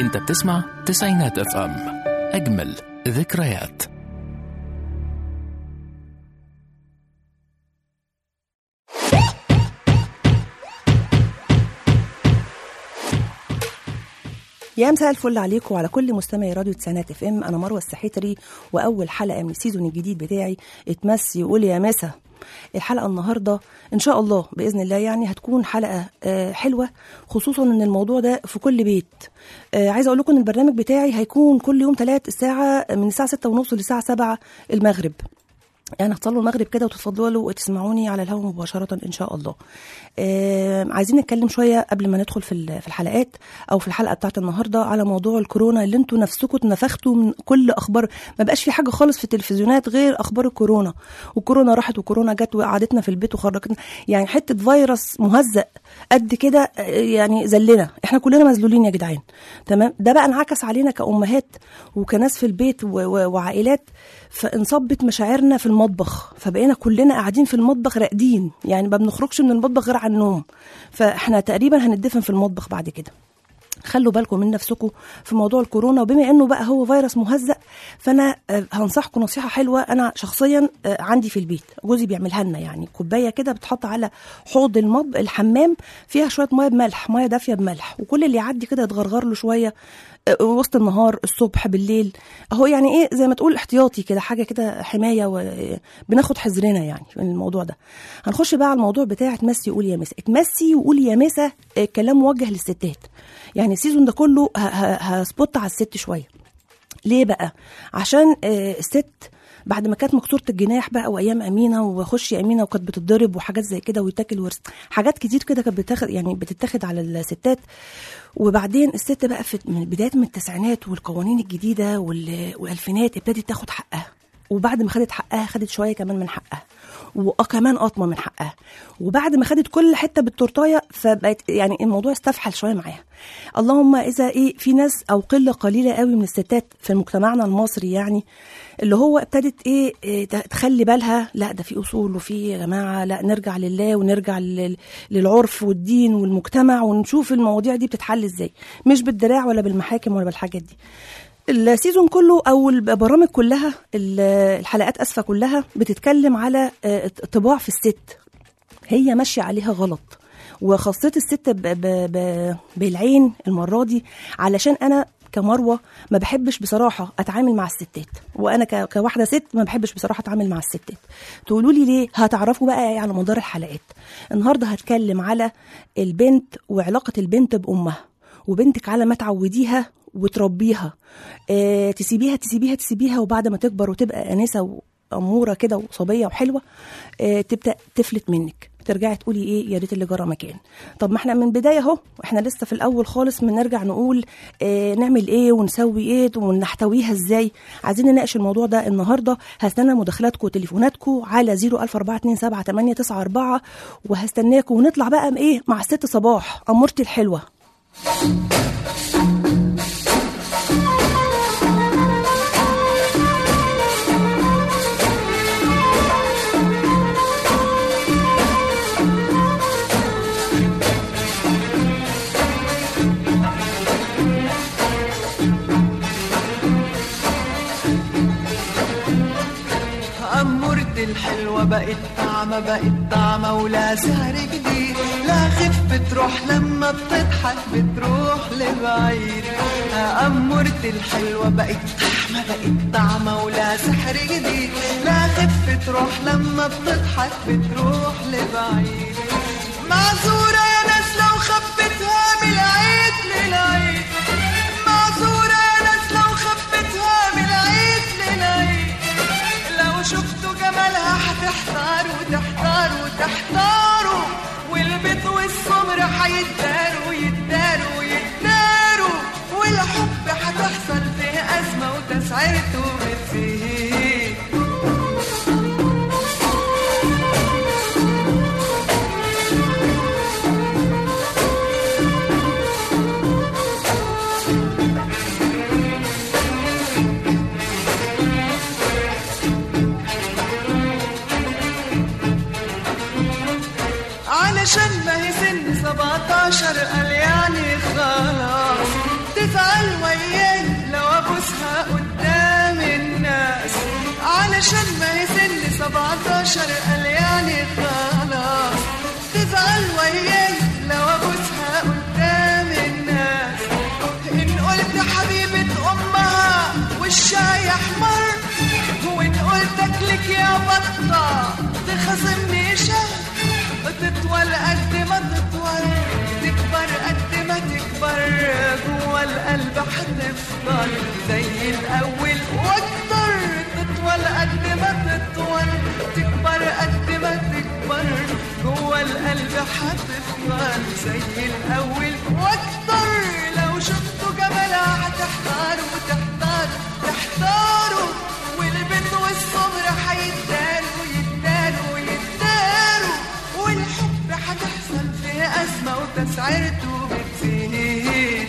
انت بتسمع تسعينات اف ام اجمل ذكريات يا مساء الفل عليكم وعلى كل مستمعي راديو تسعينات اف ام انا مروه السحيتري واول حلقه من السيزون الجديد بتاعي اتمسي يقول يا مسا الحلقه النهارده ان شاء الله باذن الله يعني هتكون حلقه آه، حلوه خصوصا ان الموضوع ده في كل بيت آه، عايزه اقول لكم ان البرنامج بتاعي هيكون كل يوم ثلاث الساعه من الساعه 6 ونص للساعه 7 المغرب يعني هتصلوا المغرب كده وتتفضلوا وتسمعوني على الهواء مباشرة إن شاء الله آه عايزين نتكلم شوية قبل ما ندخل في ال- في الحلقات أو في الحلقة بتاعت النهاردة على موضوع الكورونا اللي انتوا نفسكم اتنفختوا من كل أخبار ما بقاش في حاجة خالص في التلفزيونات غير أخبار الكورونا وكورونا راحت وكورونا جت وقعدتنا في البيت وخرجتنا يعني حتة فيروس مهزأ قد كده آه، يعني زلنا احنا كلنا مذلولين يا جدعان تمام ده بقى انعكس علينا كأمهات وكناس في البيت و- و- وعائلات فانصبت مشاعرنا في المطبخ فبقينا كلنا قاعدين في المطبخ راقدين يعني ما بنخرجش من المطبخ غير على النوم فاحنا تقريبا هندفن في المطبخ بعد كده خلوا بالكم من نفسكم في موضوع الكورونا وبما انه بقى هو فيروس مهزأ فانا آه، هنصحكم نصيحه حلوه انا شخصيا آه، عندي في البيت جوزي بيعملها لنا يعني كوبايه كده بتحط على حوض المطب الحمام فيها شويه ميه بملح ميه دافيه بملح وكل اللي يعدي كده يتغرغر له شويه آه، وسط النهار الصبح بالليل اهو يعني ايه زي ما تقول احتياطي كده حاجه كده حمايه وبناخد حذرنا يعني من الموضوع ده هنخش بقى على الموضوع بتاع اتمسي وقول يا مسا اتمسي وقول يا مسا آه، كلام موجه للستات يعني السيزون ده كله ه- ه- هسبوت على الست شويه ليه بقى عشان آه، الست بعد ما كانت مكسوره الجناح بقى وايام امينه وخش يا امينه وكانت بتتضرب وحاجات زي كده ويتاكل ورث حاجات كتير كده كانت بتاخد يعني بتتاخد على الستات وبعدين الست بقى في من بدايه من التسعينات والقوانين الجديده وال- والالفينات ابتدت تاخد حقها وبعد ما خدت حقها خدت شويه كمان من حقها وكمان قطمه من حقها وبعد ما خدت كل حته بالتورتايه فبقت يعني الموضوع استفحل شويه معاها اللهم اذا ايه في ناس او قله قليله قوي من الستات في مجتمعنا المصري يعني اللي هو ابتدت ايه, إيه ت- تخلي بالها لا ده في اصول وفي يا جماعه لا نرجع لله ونرجع لل- للعرف والدين والمجتمع ونشوف المواضيع دي بتتحل ازاي مش بالدراع ولا بالمحاكم ولا بالحاجات دي السيزون كله او البرامج كلها ال- الحلقات اسفه كلها بتتكلم على آه، طباع في الست هي ماشيه عليها غلط وخاصة الست ب ب ب بالعين المرة دي علشان أنا كمروة ما بحبش بصراحة أتعامل مع الستات وأنا ك- كواحدة ست ما بحبش بصراحة أتعامل مع الستات تقولوا لي ليه هتعرفوا بقى إيه على مدار الحلقات النهاردة هتكلم على البنت وعلاقة البنت بأمها وبنتك على ما تعوديها وتربيها اه تسيبيها تسيبيها تسيبيها وبعد ما تكبر وتبقى انسه واموره كده وصبيه وحلوه اه تبدا تفلت منك ترجعي تقولي ايه يا ريت اللي جرى مكان طب ما احنا من بدايه اهو واحنا لسه في الاول خالص بنرجع نقول اه نعمل ايه ونسوي ايه ونحتويها ازاي عايزين نناقش الموضوع ده النهارده هستنى مداخلاتكم وتليفوناتكم على 00427 وهستناكم ونطلع بقى ايه مع الست صباح امورتي الحلوه أمورت الحلوة بقت طعمة بقت طعمة ولا سهر جديد لا خف تروح لما بتضحك بتروح لبعيد أمورت الحلوة بقت طعمة بقت طعمة ولا سحر جديد لا خف تروح لما بتضحك بتروح لبعيد معذورة يا ناس لو خبتها من العيد للعيد معذورة يا ناس لو خبتها من العيد للعيد لو شفتوا جمالها هتحتاروا تحتاروا تحتاروا والبيض والسمر هيتداروا يتداروا يتداروا والحب هتحصل فيه أزمة وتسعيرته بتزيد علشان ما هي سن 17 قال يعني خلاص تزعل بشر قال يعني خلاص تزعل وياي لو ابوسها قدام الناس ان قلت حبيبة امها وشها يحمر وان قلت اكلك يا بطة تخصمني شهر تطول قد ما تطول تكبر قد ما تكبر جوا القلب هتفضل زي الاول واكتر تطول قد ما تطول تكبر قد ما تكبر جوا القلب هتفضل زي الاول واكتر لو شفتوا جمالها هتحتاروا تحتاروا تحتاروا والبنت والصبر هيتداروا يتداروا يتداروا والحب هتحصل في أزمة وتسعيرته بتزيد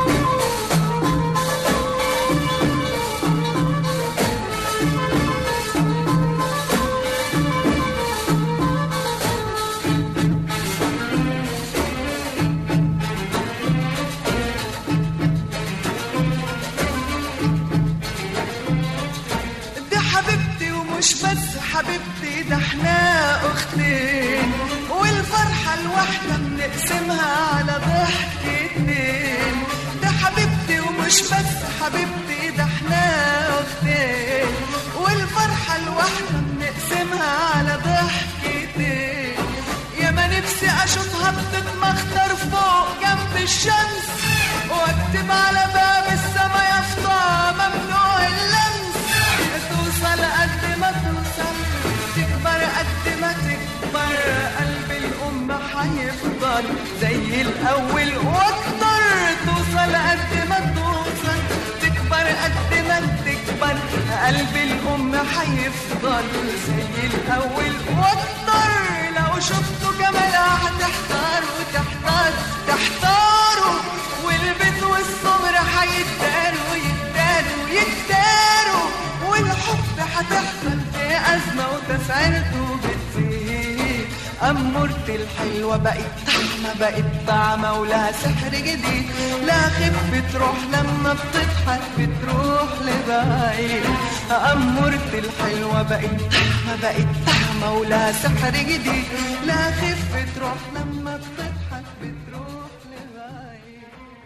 دي حبيبتي ومش بس حبيبتي ده احنا اختين والفرحة الواحدة بنقسمها على ضحكتين ده حبيبتي ومش بس حبيبتي ده احنا اختين والفرحة الواحدة بنقسمها على ضحكتين يا ما نفسي اشوفها بتتمخطر فوق جنب الشمس واكتب على باب السما يافطة ممنوع اللمس توصل قد ما توصل تكبر قد ما تكبر قلب الأم هيفضل زي الأول وأكتر توصل قد ما توصل تكبر قد ما تكبر قلب الأم هيفضل زي الأول وأكتر لو شفتوا جمالها هتحتاروا تحتار تحتاروا والبيت والصبر هيتداروا يتداروا يتداروا والحب هتحصل في أزمة وتسعيرته بتزيد أمورة الحلوة بقت طعمة بقت طعمة ولها سحر جديد لا خف تروح لما بتضحك بتروح لبعيد أمورة الحلوة بقت طعمة بقت طعمة ولها سحر جديد لا خف تروح لما بتضحك بتروح لبعيد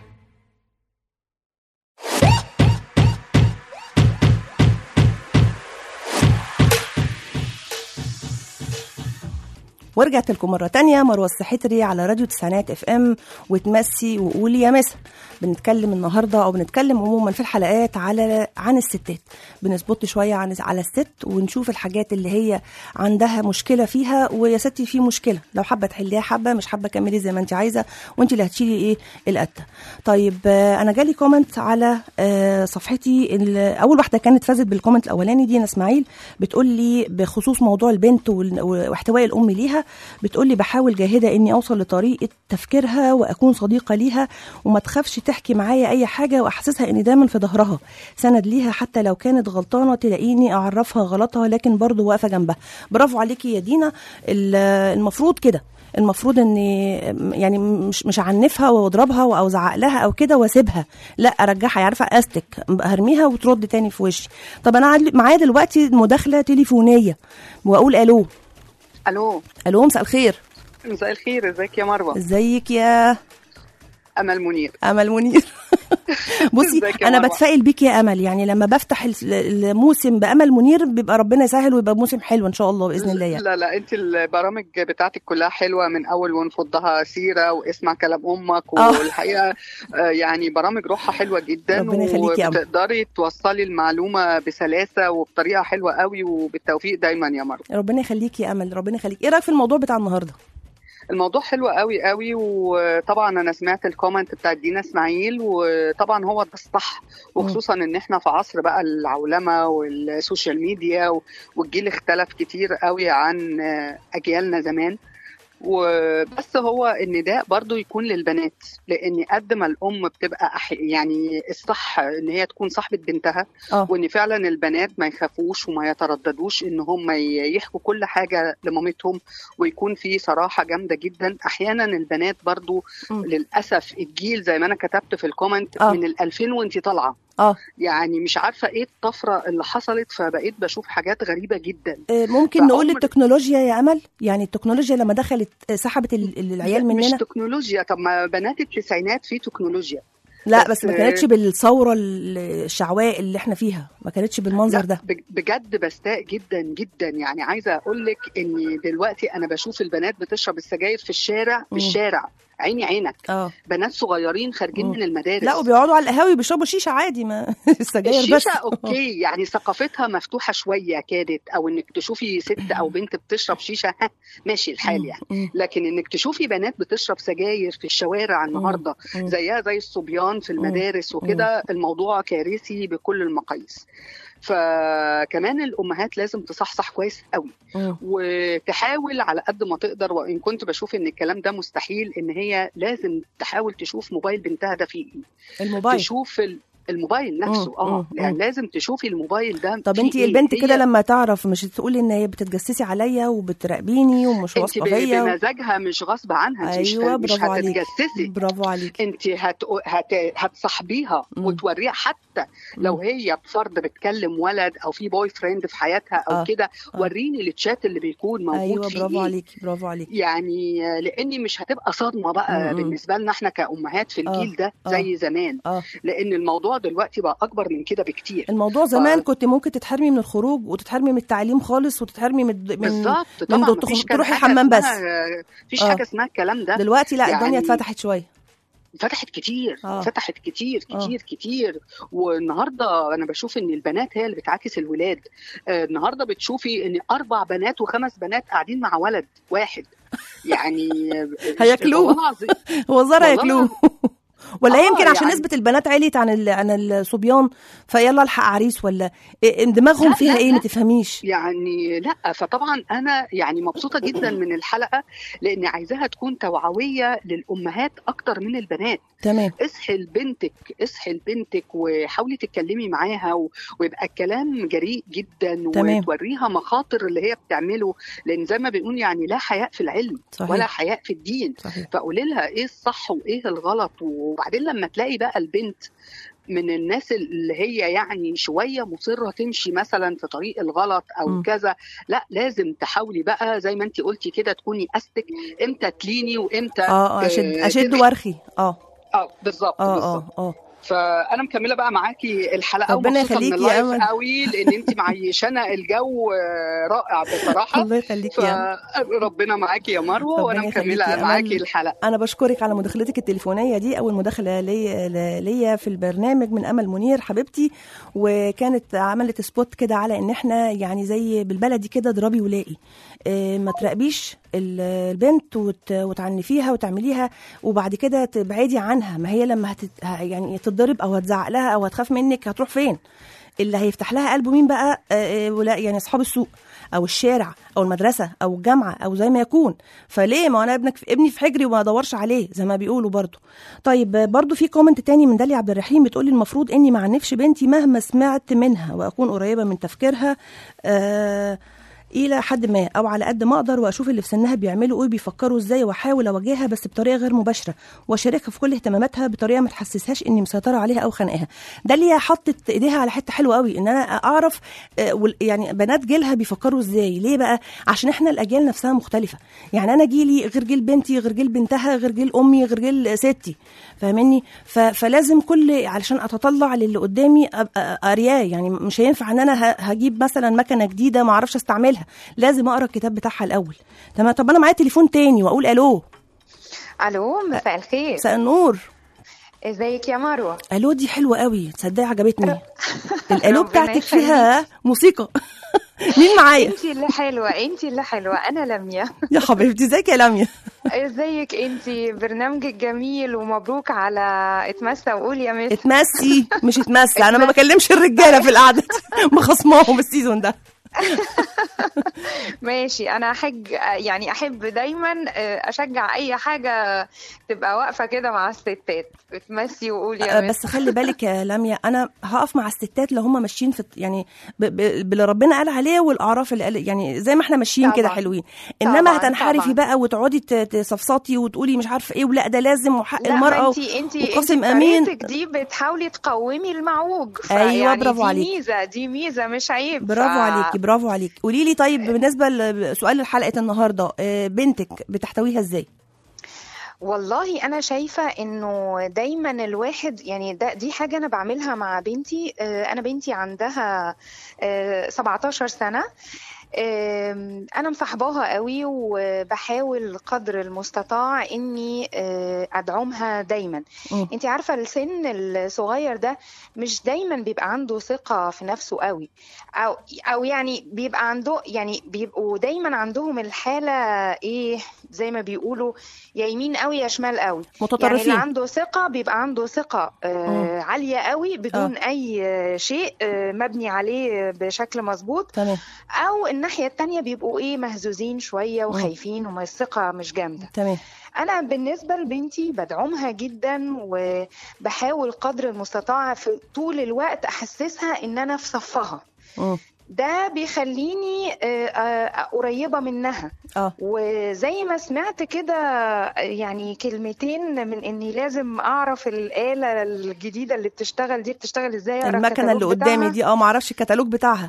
ورجعت لكم مرة تانية مروة السحتري على راديو تسعينات اف ام وتمسي وقولي يا مسا بنتكلم النهارده او بنتكلم عموما في الحلقات على عن الستات بنسبط شويه عن على الست ونشوف الحاجات اللي هي عندها مشكله فيها ويا ستي في مشكله لو حابه تحليها حبه مش حابه كملي زي ما انت عايزه وانت اللي هتشيلي ايه القته طيب آه، انا جالي كومنت على آه، صفحتي ال- اول واحده كانت فازت بالكومنت الاولاني دينا اسماعيل بتقول لي بخصوص موضوع البنت وال- واحتواء الام ليها بتقول لي بحاول جاهده اني اوصل لطريقه تفكيرها واكون صديقه ليها وما تخافش تحكي معايا اي حاجه واحسسها اني دايما في ظهرها سند ليها حتى لو كانت غلطانه تلاقيني اعرفها غلطها لكن برضه واقفه جنبها برافو عليكي يا دينا ال- المفروض كده المفروض اني يعني مش مش اعنفها واضربها او ازعق لها او كده واسيبها لا ارجعها عارفه استك هرميها وترد تاني في وشي طب انا عاد- معايا دلوقتي مداخله تليفونيه واقول الو الو الو مساء الخير مساء الخير ازيك يا مروه ازيك يا امل منير امل منير بصي ازيك يا انا مروة؟ بتفائل بيك يا امل يعني لما بفتح ال- الموسم بامل منير بيبقى ربنا يسهل ويبقى موسم حلو ان شاء الله باذن الله يعني لا لا انت البرامج بتاعتك كلها حلوه من اول ونفضها سيره واسمع كلام امك آه. والحقيقه آه، يعني برامج روحها حلوه جدا ربنا يخليكي يا أمل. وبتقدري توصلي المعلومه بسلاسه وبطريقه حلوه قوي وبالتوفيق دايما يا مروه ربنا يخليك يا امل ربنا يخليك ايه رايك في الموضوع بتاع النهارده الموضوع حلو قوي قوي وطبعا انا سمعت الكومنت بتاع دينا اسماعيل وطبعا هو ده الصح وخصوصا ان احنا في عصر بقى العولمه والسوشيال ميديا و- والجيل اختلف كتير قوي عن اجيالنا زمان وبس هو النداء برضو يكون للبنات لان قد ما الام بتبقى أح... يعني الصح ان هي تكون صاحبه بنتها اه وان فعلا البنات ما يخافوش وما يترددوش ان هم ي- يحكوا كل حاجه لمامتهم ويكون في صراحه جامده جدا احيانا البنات برضو مم. للاسف الجيل زي ما انا كتبت في الكومنت آه. من ال 2000 وانت طالعه اه يعني مش عارفه ايه الطفره اللي حصلت فبقيت بشوف حاجات غريبه جدا آه، ممكن نقول فعمر- التكنولوجيا يا امل يعني التكنولوجيا لما دخلت آه، سحبت ال- ال- العيال مش مننا تكنولوجيا طب ما بنات التسعينات في تكنولوجيا لا بس- بس ما كانتش بالثوره ال- الشعواء اللي احنا فيها ما كانتش بالمنظر لا، ده بج- بجد بستاء جدا جدا يعني عايزه اقول لك ان دلوقتي انا بشوف البنات بتشرب السجاير في الشارع في مم. الشارع عيني عينك اه بنات صغيرين خارجين مم. من المدارس لا وبيقعدوا على القهاوي بيشربوا شيشه عادي ما السجاير بس الشيشه اوكي يعني ثقافتها مفتوحه شويه كانت او انك تشوفي ست او بنت بتشرب شيشه ها ماشي الحال يعني مم. لكن انك تشوفي بنات بتشرب سجاير في الشوارع النهارده مم. زيها زي الصبيان في المدارس وكده الموضوع كارثي بكل المقاييس فكمان الامهات لازم تصحصح كويس قوي مم. وتحاول على قد ما تقدر وان كنت بشوف ان الكلام ده مستحيل ان هي لازم تحاول تشوف موبايل بنتها ده فيه ايه الموبايل تشوف ال- الموبايل نفسه مم، اه مم، يعني مم. لازم تشوفي الموبايل ده طب فيه انت إيه. البنت هي- كده لما تعرف مش تقولي ان هي بتتجسسي عليا وبتراقبيني ومش انت واثقه ب- فيا و... بمزاجها مش غصب عنها انت ايوه مش, مش برافو عليك هتتجسسي برافو عليك انت هت... هت... هتصاحبيها مم. وتوريها حتى لو هي بفرض بتكلم ولد او في بوي فريند في حياتها او آه. كده آه. وريني التشات اللي بيكون موجود ايوه فيه برافو إيه. عليك برافو عليك يعني آه، لاني مش هتبقى صدمه بقى مم. بالنسبه لنا احنا كامهات في الجيل ده آه. زي زمان اه لان الموضوع دلوقتي بقى اكبر من كده بكتير الموضوع زمان ف- كنت ممكن تتحرمي من الخروج وتتحرمي من التعليم خالص وتتحرمي من من بالظبط من طبعا دو- مفيش كان تروحي حاجة الحمام بس. اسمها- مفيش آه. حاجه اسمها الكلام ده دلوقتي لا الدنيا يعني- اتفتحت شويه فتحت كتير آه. فتحت كتير آه. كتير كتير والنهارده انا بشوف ان البنات هي اللي بتعاكس الولاد آه، النهارده بتشوفي ان اربع بنات وخمس بنات قاعدين مع ولد واحد يعني هياكلوه. والله العظيم هو زرع والله ياكلوه ولا آه، يمكن عشان يعني- نسبة البنات عليت عن ال... عن الصبيان فيلا الحق عريس ولا إيه- دماغهم لا، فيها لا، ايه لا. ما تفهميش يعني لا فطبعا انا يعني مبسوطه جدا من الحلقه لان عايزاها تكون توعويه للامهات اكتر من البنات تمام اصحي لبنتك اصحي لبنتك وحاولي تتكلمي معاها و- ويبقى الكلام جريء جدا تمام. وتوريها مخاطر اللي هي بتعمله لان زي ما بنقول يعني لا حياء في العلم صحيح. ولا حياء في الدين صحيح فقولي لها ايه الصح وايه الغلط وبعدين لما تلاقي بقى البنت من الناس اللي هي يعني شويه مصره تمشي مثلا في طريق الغلط او م. م. كذا لا لازم تحاولي بقى زي ما انت قلتي كده تكوني استك امتى تليني وامتى اه اه ت- اشد اشد ترخي. وارخي اه اه بالظبط اه بالظبط اه اه فانا مكمله بقى معاكي الحلقه ربنا ومبسوطه من يخليكي يا اللايف أمل. قوي لان انت معيشانا الجو آه، رائع بصراحه الله يخليكي يا فربنا معاكي يا مروه وانا ربنا يخليكي مكمله يا أمل. معاكي الحلقه انا بشكرك على مداخلتك التليفونيه دي اول مداخله ليا ليا في البرنامج من امل منير حبيبتي وكانت عملت سبوت كده على ان احنا يعني زي بالبلدي كده اضربي ولاقي إيه، ما تراقبيش ال- البنت وت- وتعنفيها وتعمليها وبعد كده تبعدي عنها ما هي لما هتت يعني تتضرب او هتزعق لها او هتخاف منك هتروح فين اللي هيفتح لها قلبه مين بقى آه، آه، ولا يعني اصحاب السوق او الشارع او المدرسه او الجامعه او زي ما يكون فليه ما انا ابنك في ابني في حجري وما ادورش عليه زي ما بيقولوا برضو طيب آه، برضو في كومنت تاني من داليا عبد الرحيم بتقولي المفروض اني ما عنفش بنتي مهما سمعت منها واكون قريبه من تفكيرها آه الى حد ما او على قد ما اقدر واشوف اللي في سنها بيعملوا ايه بيفكروا ازاي واحاول اواجهها بس بطريقه غير مباشره واشاركها في كل اهتماماتها بطريقه ما تحسسهاش اني مسيطره عليها او خانقاها داليا حطت ايديها على حته حلوه قوي ان انا اعرف آه، وال- يعني بنات جيلها بيفكروا ازاي ليه بقى عشان احنا الاجيال نفسها مختلفه يعني انا جيلي غير جيل بنتي غير جيل بنتها غير جيل امي غير جيل ستي فاهمني ف- فلازم كل علشان اتطلع للي قدامي ابقى قارياه يعني مش هينفع ان انا ه- هجيب مثلا مكنه جديده ما اعرفش استعملها لازم اقرا الكتاب بتاعها الاول تمام طب انا معايا تليفون تاني واقول الو الو مساء الخير مساء النور ازيك يا مروه الو دي حلوه قوي تصدقي عجبتني الالو ربنا بتاعتك يخليك. فيها موسيقى مين معايا انت اللي حلوه انت اللي حلوه انا لميا يا حبيبتي ازيك يا لميا ازيك انت برنامجك جميل ومبروك على اتمسى وقول يا مس اتمسي مش اتمسي انا ما بكلمش الرجاله في القعده مخصماهم السيزون ده ماشي انا احج يعني احب دايما آه، اشجع اي حاجه تبقى واقفه كده مع الستات تمسي وقول يا آه، مس بس خلي بالك يا لميا انا هقف مع الستات لو هم ماشيين في يعني ب- ب- باللي ربنا قال عليه والاعراف اللي قال يعني زي ما احنا ماشيين كده طبعاً. حلوين انما طبعاً، هتنحرفي طبعاً. بقى وتقعدي ت- تصفصطي وتقولي مش عارفه ايه ولا ده لازم وحق لا المراه ما انتي انتي وقاسم انتي امين بطريقتك دي بتحاولي تقومي المعوج أيوة، فيعني برافو دي عليكي. ميزه دي ميزه مش عيب برافو ف- عليكي برافو عليكي قولي لي طيب بالنسبه لسؤال حلقه النهارده آه، بنتك بتحتويها ازاي والله انا شايفه انه دايما الواحد يعني ده دي حاجه انا بعملها مع بنتي آه، انا بنتي عندها آه، 17 سنه آم، انا مصاحباها قوي وبحاول قدر المستطاع اني آه، ادعمها دايما مم. انت عارفه السن الصغير ده مش دايما بيبقى عنده ثقه في نفسه قوي او او يعني بيبقى عنده يعني بيبقوا دايما عندهم الحاله ايه زي ما بيقولوا يا يمين قوي يا شمال قوي يعني متطرفين اللي عنده ثقة بيبقى عنده ثقة آه عالية قوي بدون آه. أي آه، شيء آه مبني عليه بشكل مظبوط تمام أو الناحية التانية بيبقوا إيه مهزوزين شوية وخايفين وما الثقة مش جامدة تمام أنا بالنسبة لبنتي بدعمها جدا وبحاول قدر المستطاع في طول الوقت أحسسها إن أنا في صفها مم. ده بيخليني آه، آه، قريبة منها اه وزي ما سمعت كده يعني كلمتين من اني لازم اعرف الآلة الجديدة اللي بتشتغل دي بتشتغل ازاي أقرأ المكنه اللي الكتالوج قدامي بتاعها. دي اه معرفش الكتالوج بتاعها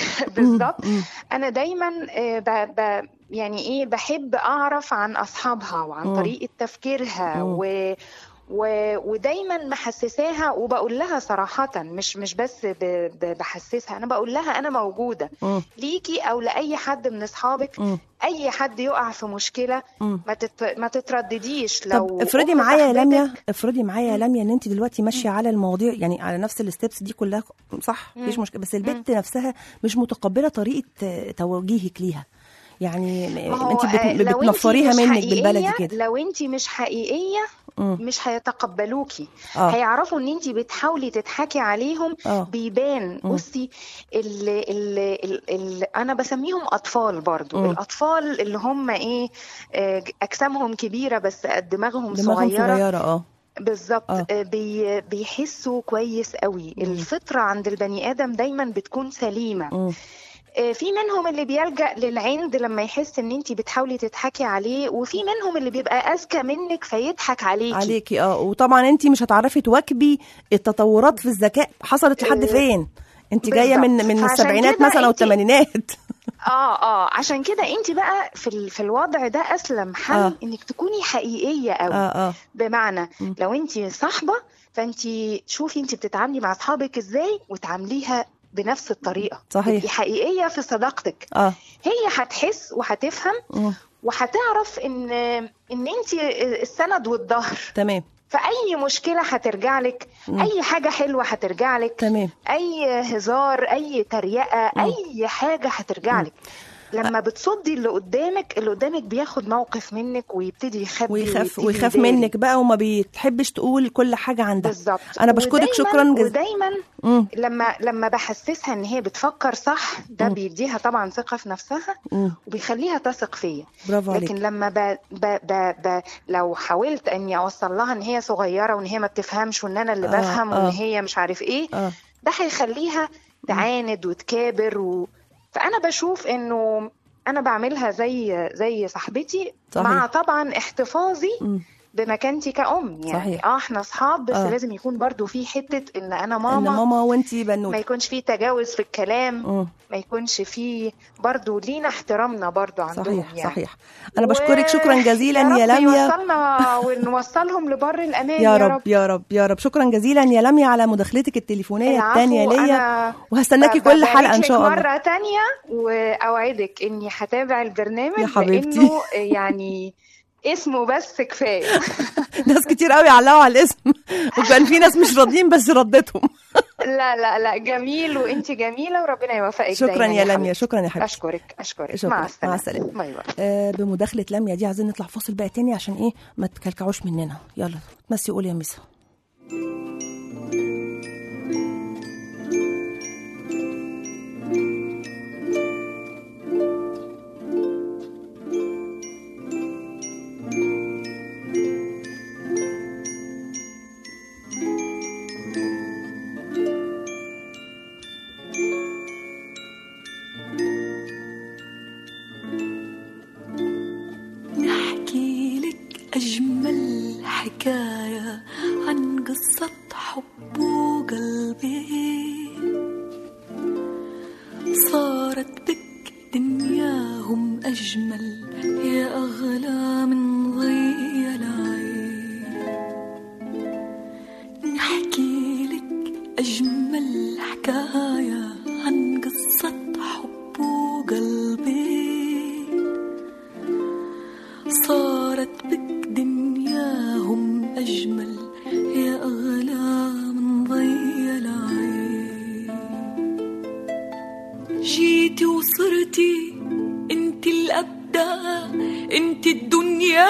بالظبط مم. انا دايما آه، ب... ب... يعني ايه بحب اعرف عن اصحابها وعن مم. طريقة تفكيرها مم. و... و... ودايما محسساها وبقول لها صراحة مش مش بس ب... ب... بحسسها انا بقول لها انا موجودة مم. ليكي او لاي حد من اصحابك مم. اي حد يقع في مشكله مم. ما تت... ما تتردديش لو طب افرضي أم معايا يا صاحبتك- لميا افرضي معايا يا لميا ان انت دلوقتي ماشيه على المواضيع يعني على نفس الستبس دي كلها صح مفيش مشكله بس البنت نفسها مش متقبله طريقه آه، توجيهك ليها يعني ما هو انت آه، بت... لو انتي بتنفريها مش منك حقيقية- بالبلدي كده لو انت مش حقيقيه مم. مش هيتقبلوكي اه هيعرفوا ان انت بتحاولي تضحكي عليهم اه بيبان مم. بصي ال ال ال ال انا بسميهم اطفال برضو مم. الاطفال اللي هم ايه آه، اجسامهم كبيره بس دماغهم, دماغهم صغيره صغيره اه بالظبط آه. آه، بي بيحسوا كويس قوي مم. الفطرة عند البني آدم دايما بتكون سليمة مم. آه، في منهم اللي بيلجأ للعند لما يحس ان انت بتحاولي تضحكي عليه وفي منهم اللي بيبقى اذكى منك فيضحك عليكي عليكي اه وطبعا انت مش هتعرفي تواكبي التطورات في الذكاء حصلت لحد آه، فين انت جايه من بالظبط. من فعشان السبعينات كده مثلا او انت- الثمانينات اه اه عشان كده انت بقى في ال- في الوضع ده اسلم حل آه. انك تكوني حقيقية قوي اه اه بمعنى مم. لو انت صاحبة فانت شوفي انت بتتعاملي مع اصحابك ازاي وتعامليها بنفس الطريقة صحيح. تبقي حقيقية في صداقتك اه هي هتحس وهتفهم مم. وهتعرف ان ان انت السند والظهر تمام فاي مشكله هترجع لك مم. اي حاجه حلوه هترجع لك تمام اي هزار اي تريقه مم. اي حاجه هترجع مم. لك لما بتصدي اللي قدامك اللي قدامك بياخد موقف منك ويبتدي يخبي ويخاف ويبتدي ويخاف يداري. منك بقى وما بتحبش تقول كل حاجه عندها بالظبط انا بشكرك ودايماً- شكرا جزيلا ودايما مم. لما لما بحسسها ان هي بتفكر صح ده مم. بيديها طبعا ثقه في نفسها مم. وبيخليها تثق فيا برافو لكن عليك لما ب... ب... ب... ب... لو حاولت اني اوصل لها ان هي صغيره وان هي ما بتفهمش وان انا اللي آه، بفهم آه. وان هي مش عارف ايه اه ده هيخليها تعاند وتكابر و... فانا بشوف انه انا بعملها زي زي صاحبتي صحيح. مع طبعا احتفاظي مم. بمكانتي كأم يعني صحيح. اه احنا اصحاب بس آه. لازم يكون برضو في حته ان انا ان ماما, ماما وانتي ما بنوته يكونش في تجاوز في الكلام مم. ما يكونش في برضو لينا احترامنا برضو عندهم صحيح يعني. صحيح انا بشكرك شكرا جزيلا يا يا رب لميا يوصلنا ونوصلهم لبر الامان يا رب يا رب يا رب شكرا جزيلا يا لميا على مداخلتك التليفونيه العفو، الثانيه ليا أنا وهستناكي ب- كل ببارك حلقه ان لك شاء الله مرة تانية وأوعدك إني هتابع البرنامج يا حبيبتي. لأنه يعني اسمه بس كفاية ناس كتير قوي علقوا على الاسم وكان في ناس مش راضيين بس رديتهم لا لا لا جميل وأنت جميلة وربنا يوفقك شكرا دايما يا لميا حبيبتي. شكرا يا حبيبتي أشكرك أشكرك شكرا. مع مع السلامة السلامة. باي باي آه بمداخله لميا دي عايزين نطلع فاصل بقى تاني عشان ايه ما تكلكعوش مننا يلا تمسي قولي يا ميسا قصة حب وقلبي صارت بك دنياهم أجمل يا أغلى من ضي العين نحكي لك أجمل حكاية عن قصة حب وقلبي صارت بك دنياهم أجمل يا أغلى من ضي العين جيتي وصرتي انت الأبدع انت الدنيا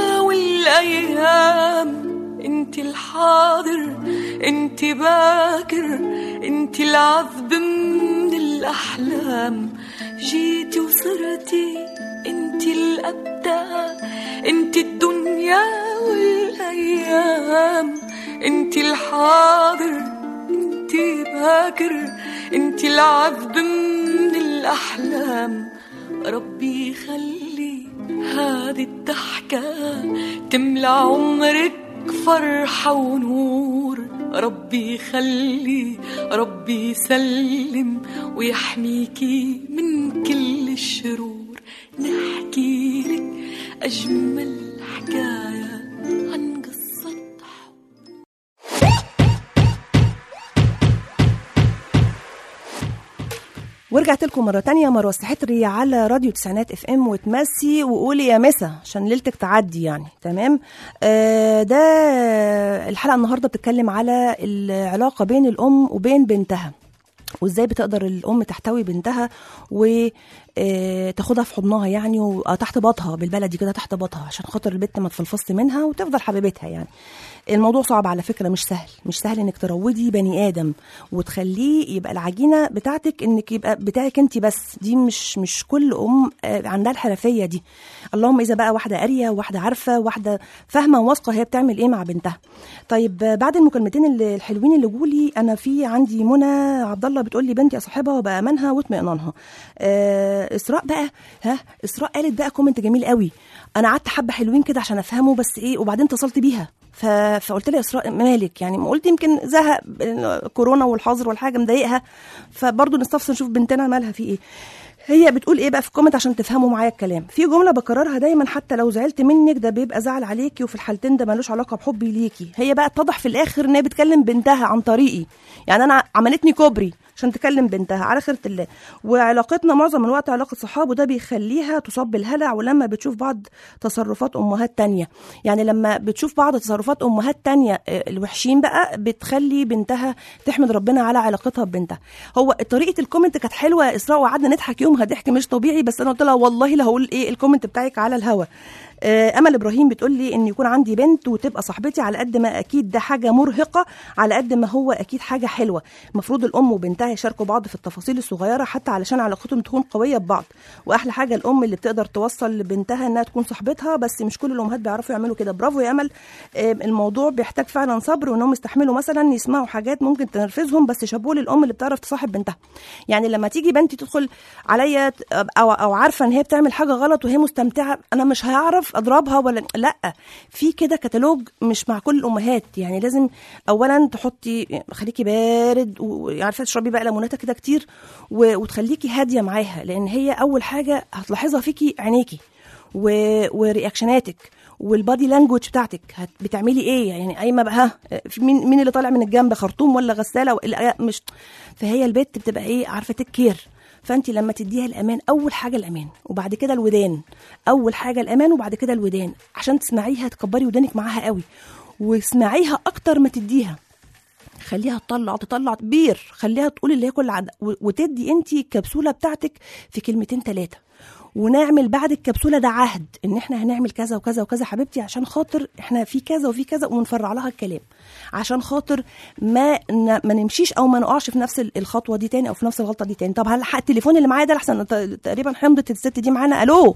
والأيام انت الحاضر انت باكر انت العذب من الأحلام جيتي وصرتي انت الأبدع انت الدنيا والأيام انت الحاضر انت باكر انت العذب من الأحلام ربي يخلي هذه الضحكة تملى عمرك فرحة ونور ربي يخلي ربي يسلم ويحميكي من كل الشرور نحكي لك أجمل حكاية عن قصة حب ورجعت لكم مرة تانية مروة السحتري على راديو تسعينات اف ام وتمسي وقولي يا مسا عشان ليلتك تعدي يعني تمام آه ده الحلقة النهاردة بتتكلم على العلاقة بين الأم وبين بنتها وازاي بتقدر الام تحتوي بنتها وتاخدها في حضنها يعني وتحت باطها بالبلدي كده تحت باطها عشان خاطر البنت ما تفلفصش منها وتفضل حبيبتها يعني الموضوع صعب على فكره مش سهل مش سهل انك تروضي بني ادم وتخليه يبقى العجينه بتاعتك انك يبقى بتاعك انت بس دي مش مش كل ام آه، عندها الحرفيه دي اللهم اذا بقى واحده قاريه واحده عارفه واحده فاهمه وواثقه هي بتعمل ايه مع بنتها طيب آه، بعد المكالمتين اللي- الحلوين اللي جولي انا في عندي منى عبد الله بتقول لي بنتي صاحبها وبامانها واطمئنانها آه اسراء بقى ها اسراء قالت بقى كومنت جميل قوي انا قعدت حبه حلوين كده عشان افهمه بس ايه وبعدين اتصلت بيها ف... فقلت لها يا اسراء مالك يعني قلت يمكن زهق كورونا والحظر والحاجه مضايقها فبرضه نستفسر نشوف بنتنا مالها في ايه هي بتقول ايه بقى في الكومنت عشان تفهموا معايا الكلام في جمله بكررها دايما حتى لو زعلت منك ده بيبقى زعل عليكي وفي الحالتين ده ملوش علاقه بحبي ليكي هي بقى اتضح في الاخر ان هي بتكلم بنتها عن طريقي يعني انا عملتني كوبري عشان تكلم بنتها على خيرة الله وعلاقتنا معظم الوقت علاقة صحاب وده بيخليها تصاب بالهلع ولما بتشوف بعض تصرفات أمهات تانية يعني لما بتشوف بعض تصرفات أمهات تانية آه، الوحشين بقى بتخلي بنتها تحمد ربنا على علاقتها ببنتها هو طريقة الكومنت كانت حلوة يا إسراء وقعدنا نضحك يومها ضحك مش طبيعي بس أنا قلت لها والله لا هقول إيه الكومنت بتاعك على الهوا آه، امل ابراهيم بتقول لي ان يكون عندي بنت وتبقى صاحبتي على قد ما اكيد ده حاجه مرهقه على قد ما هو اكيد حاجه حلوه المفروض الام وبنتها يشاركوا بعض في التفاصيل الصغيره حتى علشان علاقتهم تكون قويه ببعض واحلى حاجه الام اللي بتقدر توصل لبنتها انها تكون صاحبتها بس مش كل الامهات بيعرفوا يعملوا كده برافو يا امل آه، الموضوع بيحتاج فعلا صبر وانهم يستحملوا مثلا يسمعوا حاجات ممكن تنرفزهم بس شابوه للام اللي بتعرف تصاحب بنتها يعني لما تيجي بنتي تدخل عليا ت- او او عارفه ان هي بتعمل حاجه غلط وهي مستمتعه انا مش هعرف اضربها ولا لا في كده كتالوج مش مع كل الامهات يعني لازم اولا تحطي خليكي بارد وعارفه تشربي بقى ليموناته كده كتير و- وتخليكي هاديه معاها لان هي اول حاجه هتلاحظها فيكي عينيكي و... ورياكشناتك والبادي لانجوج بتاعتك هت... بتعملي ايه يعني قايمه بقى ها في مين مين اللي طالع من الجنب خرطوم ولا غساله ولا مش فهي البت بتبقى ايه عارفه تكير فانت لما تديها الامان اول حاجه الامان وبعد كده الودان اول حاجه الامان وبعد كده الودان عشان تسمعيها تكبري ودانك معاها قوي واسمعيها اكتر ما تديها خليها تطلع تطلع بير خليها تقول اللي هي كل عد... و- وتدي انت الكبسوله بتاعتك في كلمتين ثلاثه ونعمل بعد الكبسوله ده عهد ان احنا هنعمل كذا وكذا وكذا حبيبتي عشان خاطر احنا في كذا وفي كذا ونفرع لها الكلام عشان خاطر ما ن... ما نمشيش او ما نقعش في نفس ال- الخطوه دي تاني او في نفس الغلطه دي تاني طب هلحق التليفون اللي معايا ده لحسن ت- تقريبا حمضت الست دي معانا الو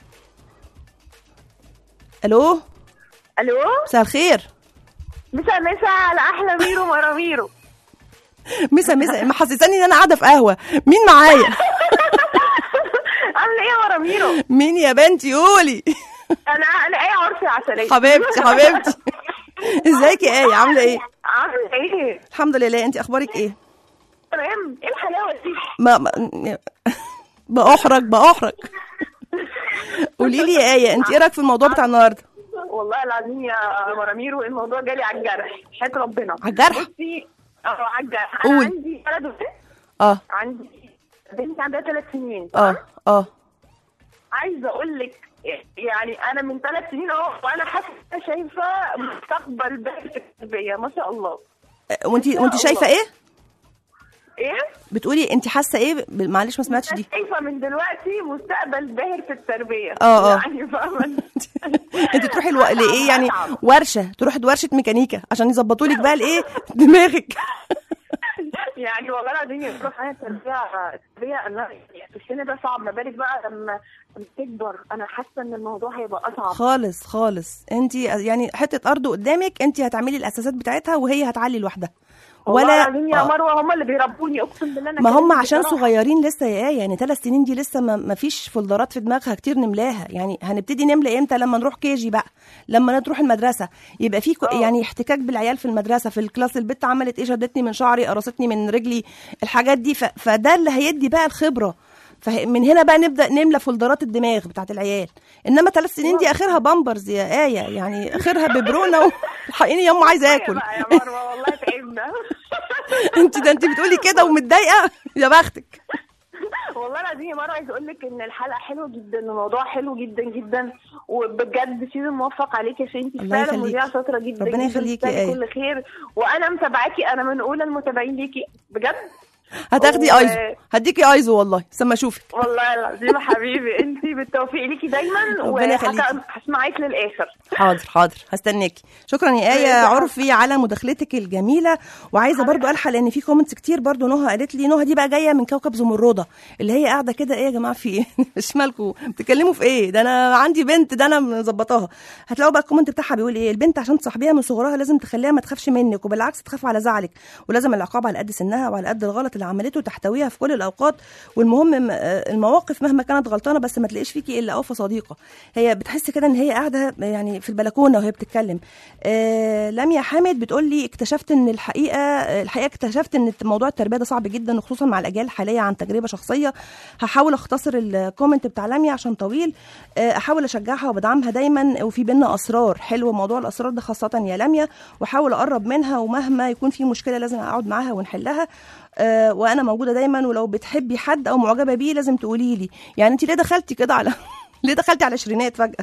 الو الو مساء الخير مسا مسا على احلى ميرو مراميرو مسا مسا محسساني ان انا قاعده في قهوه مين معايا عامله ايه يا مراميرو مين يا بنتي قولي انا انا ايه عرفي عسليه حبيبتي حبيبتي ازيك يا ايه عامله ايه عامله ايه؟ الحمد لله انت اخبارك ايه تمام ايه الحلاوه دي؟ ما ما- باحرج باحرج قولي لي يا ايه انت ايه رايك في الموضوع بتاع النهارده والله العظيم يا مراميرو الموضوع جالي على الجرح حياة ربنا على الجرح؟ بصي اه على الجرح انا قول. عندي ولد وبنت اه عندي بنتي عندها ثلاث سنين اه اه عايزه اقول لك يعني انا من ثلاث سنين اهو وانا حاسه شايفه مستقبل باهر في التربيه ما شاء الله وانت شاء وانت شايفه الله. ايه ايه؟ بتقولي انت حاسه ايه ب- معلش ما سمعتش انا دي شايفه من دلوقتي مستقبل باهر في التربيه اه، اه. يعني فاهمه انت تروحي الو... لايه يعني أتعب. ورشه تروحي ورشه ميكانيكا عشان يظبطوا لك بقى الايه دماغك يعني والله العظيم يقولوا حاجه التربيه التربيه انا يعني في السن ده صعب ما بالك بقى لما لما تكبر انا حاسه ان الموضوع هيبقى اصعب خالص خالص انت يعني حته ارض قدامك انت هتعملي الاساسات بتاعتها وهي هتعلي لوحدها والله ولا العظيم يا آه. مروه هم اللي بيربوني اقسم بالله انا ما هم كلامي عشان بصراحة. صغيرين لسه يا ايه يعني ثلاث سنين دي لسه ما, ما فيش فولدرات في دماغها كتير نملاها يعني هنبتدي نملى امتى لما نروح كيجي بقى لما نروح المدرسه يبقى في كو- اه. يعني احتكاك بالعيال في المدرسه في الكلاس البت عملت ايه شدتني من شعري قرصتني من رجلي الحاجات دي ف... فده اللي هيدي بقى الخبره فمن هنا بقى نبدا نملى فولدرات الدماغ بتاعت العيال انما ثلاث سنين دي اخرها بامبرز يا ايه يعني اخرها ببرونه الحقيني يا ام عايزه يا اكل بقى يا مروه والله تعبنا انت ده انت بتقولي كده ومتضايقه يا بختك والله العظيم يا مروه عايز اقول لك ان الحلقه حلوه جدا الموضوع حلو جدا جدا وبجد سيزون موفق عليك عشان انت الله فعلا يخليك. مذيعه شاطره جدا ربنا جداً، يخليكي يا تستاهلي آية. كل خير وانا متابعاكي انا من اولى المتابعين ليكي بجد هتاخدي و- ايزو هديكي ايزو والله سما اشوفك والله العظيم يا حبيبي انت بالتوفيق ليكي دايما ربنا يخليكي. وهسمعك للاخر حاضر حاضر هستناكي شكرا يا ايه عرفي على مداخلتك الجميله وعايزه برضو الحق لان في كومنتس كتير برضو نهى قالت لي نهى دي بقى جايه من كوكب زمرده اللي هي قاعده كده ايه يا جماعه في ايه مش مالكم بتتكلموا في ايه ده انا عندي بنت ده انا مظبطاها هتلاقوا بقى الكومنت بتاعها بيقول ايه البنت عشان تصاحبيها من صغرها لازم تخليها ما تخافش منك وبالعكس تخاف على زعلك ولازم العقاب على قد سنها وعلى قد الغلط اللي عملته تحتويها في كل الاوقات والمهم م- آه، المواقف مهما كانت غلطانه بس ما تلاقيش فيكي الا اوفى صديقه هي بتحس كده ان هي قاعده يعني في البلكونه وهي بتتكلم آه لميا حامد بتقول لي اكتشفت ان الحقيقه آه، الحقيقه اكتشفت ان موضوع التربيه ده صعب جدا وخصوصا مع الاجيال الحاليه عن تجربه شخصيه هحاول اختصر الكومنت بتاع لميا عشان طويل آه، احاول اشجعها وبدعمها دايما وفي بينا اسرار حلو موضوع الاسرار ده خاصه يا لميا واحاول اقرب منها ومهما يكون في مشكله لازم اقعد معاها ونحلها آه، وانا موجوده دايما ولو بتحبي حد او معجبه بيه لازم تقولي لي يعني انت ليه دخلتي كده على ليه دخلتي على عشرينات فجاه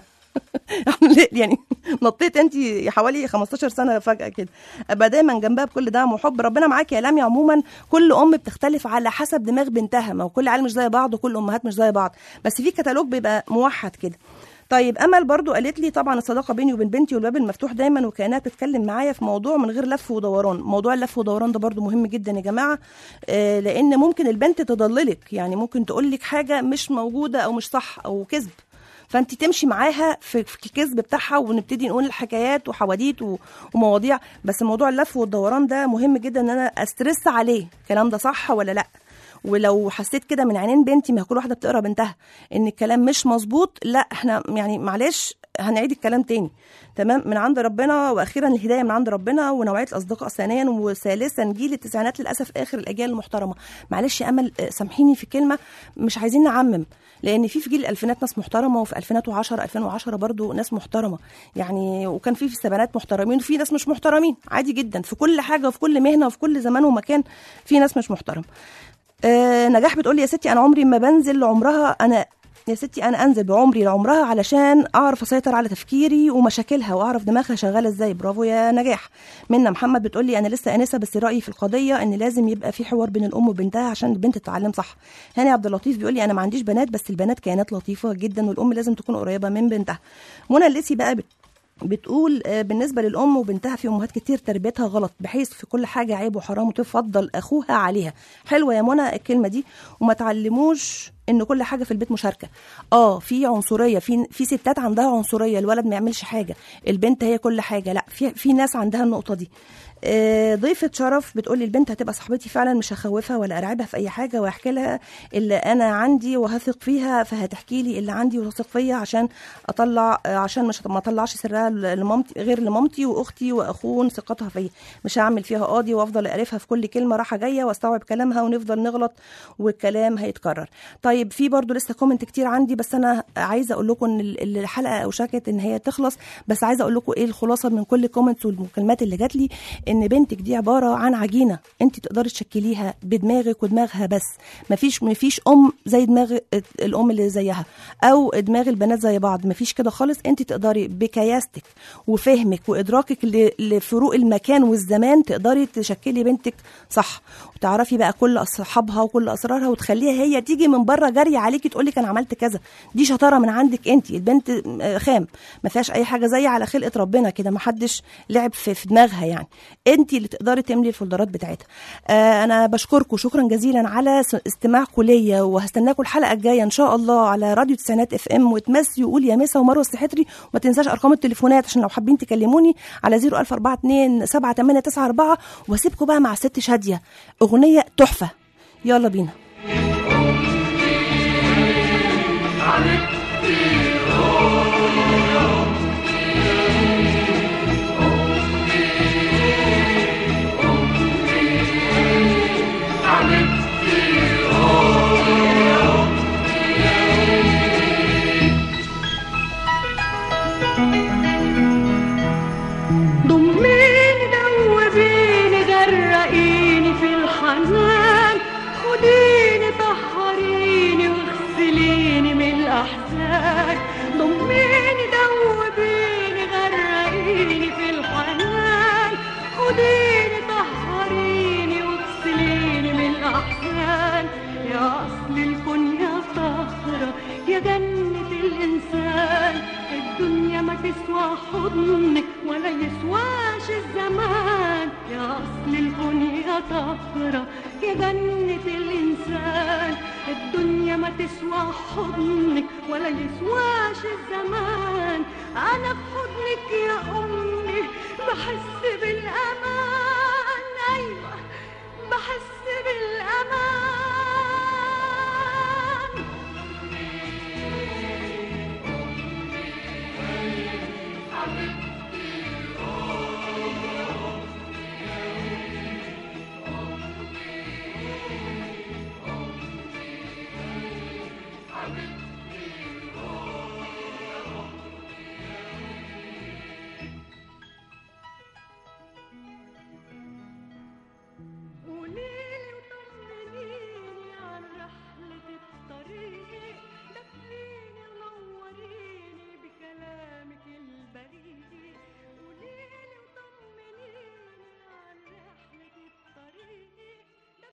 ليه؟ يعني نطيت انت حوالي 15 سنه فجاه كده ابقى دايما جنبها بكل دعم وحب ربنا معاكي يا لميا عموما كل ام بتختلف على حسب دماغ بنتها ما هو كل عيال مش زي بعض وكل امهات مش زي بعض بس في كتالوج بيبقى موحد كده طيب امل برضو قالت لي طبعا الصداقه بيني وبين بنتي والباب المفتوح دايما وكانها بتتكلم معايا في موضوع من غير لف ودوران موضوع اللف ودوران ده برضو مهم جدا يا جماعه آه لان ممكن البنت تضللك يعني ممكن تقول لك حاجه مش موجوده او مش صح او كذب فانت تمشي معاها في في الكذب بتاعها ونبتدي نقول الحكايات وحواديت و- ومواضيع بس موضوع اللف والدوران ده مهم جدا ان انا استرس عليه الكلام ده صح ولا لا ولو حسيت كده من عينين بنتي ما هي كل واحده بتقرا بنتها ان الكلام مش مظبوط لا احنا يعني معلش هنعيد الكلام تاني تمام من عند ربنا واخيرا الهدايه من عند ربنا ونوعيه الاصدقاء ثانيا وثالثا جيل التسعينات للاسف اخر الاجيال المحترمه معلش يا امل آه، سامحيني في كلمه مش عايزين نعمم لان في في جيل الالفينات ناس محترمه وفي 2010 2010 برضو ناس محترمه يعني وكان في في السبعينات محترمين وفي ناس مش محترمين عادي جدا في كل حاجه وفي كل مهنه وفي كل زمان ومكان في ناس مش محترمه آه نجاح بتقول يا ستي انا عمري ما بنزل لعمرها انا يا ستي انا انزل بعمري لعمرها علشان اعرف اسيطر على تفكيري ومشاكلها واعرف دماغها شغاله ازاي برافو يا نجاح منا محمد بتقول لي انا لسه انسه بس رايي في القضيه ان لازم يبقى في حوار بين الام وبنتها عشان البنت تتعلم صح هاني عبد اللطيف بيقول لي انا ما عنديش بنات بس البنات كائنات لطيفه جدا والام لازم تكون قريبه من بنتها منى الليسي بقى بت بتقول آه، بالنسبه للام وبنتها في امهات كتير تربيتها غلط بحيث في كل حاجه عيب وحرام وتفضل اخوها عليها حلوه يا منى الكلمه دي وما تعلموش ان كل حاجه في البيت مشاركه اه في عنصريه في في ستات عندها عنصريه الولد ما يعملش حاجه البنت هي كل حاجه لا في في ناس عندها النقطه دي آه، ضيفة شرف بتقول لي البنت هتبقى صاحبتي فعلا مش هخوفها ولا ارعبها في اي حاجه واحكي لها اللي انا عندي وهثق فيها فهتحكي لي اللي عندي وتثق فيا عشان اطلع آه، عشان مش ما اطلعش سرها لمامتي غير لمامتي واختي واخون ثقتها فيا مش هعمل فيها قاضي وافضل اعرفها في كل كلمه رايحه جايه واستوعب كلامها ونفضل نغلط والكلام هيتكرر طيب في برضو لسه كومنت كتير عندي بس انا عايزه اقول لكم ان ال- الحلقه اوشكت ان هي تخلص بس عايزه اقول لكم ايه الخلاصه من كل كومنتس والمكالمات اللي جات لي ان بنتك دي عباره عن عجينه انت تقدري تشكليها بدماغك ودماغها بس مفيش مفيش ام زي دماغ الام اللي زيها او دماغ البنات زي بعض مفيش كده خالص انت تقدري بكياستك وفهمك وادراكك ل- لفروق المكان والزمان تقدري تشكلي بنتك صح وتعرفي بقى كل اصحابها وكل اسرارها وتخليها هي تيجي من بره جاريه عليكي تقول لك انا عملت كذا دي شطاره من عندك انت البنت آه، خام ما فيهاش اي حاجه زي على خلقه ربنا كده ما حدش لعب في, في دماغها يعني انت اللي تقدري تملي الفولدرات بتاعتها آه انا بشكركم شكرا جزيلا على س- استماعكم ليا وهستناكم الحلقه الجايه ان شاء الله على راديو تسعينات اف ام وتمسي وقول يا مسا ومروه السحتري وما تنساش ارقام التليفونات عشان لو حابين تكلموني على 00427 7894 واسيبكم بقى مع الست شاديه اغنيه تحفه يلا بينا ضميني دوبيني غرقيني في الحنان خديني طهريني واغسليني من الأحزان ضميني دوبيني غرقيني في الحنان خديني طهريني واغسليني من الأحزان يا أصل الكون يا طهرة يا جنة الإنسان الدنيا ما تسوى حضنك ولا يسواش الزمان يا أصل الكون يا طهرة يا جنة الإنسان الدنيا ما تسوى حضنك ولا يسواش الزمان أنا في حضنك يا أمي بحس بال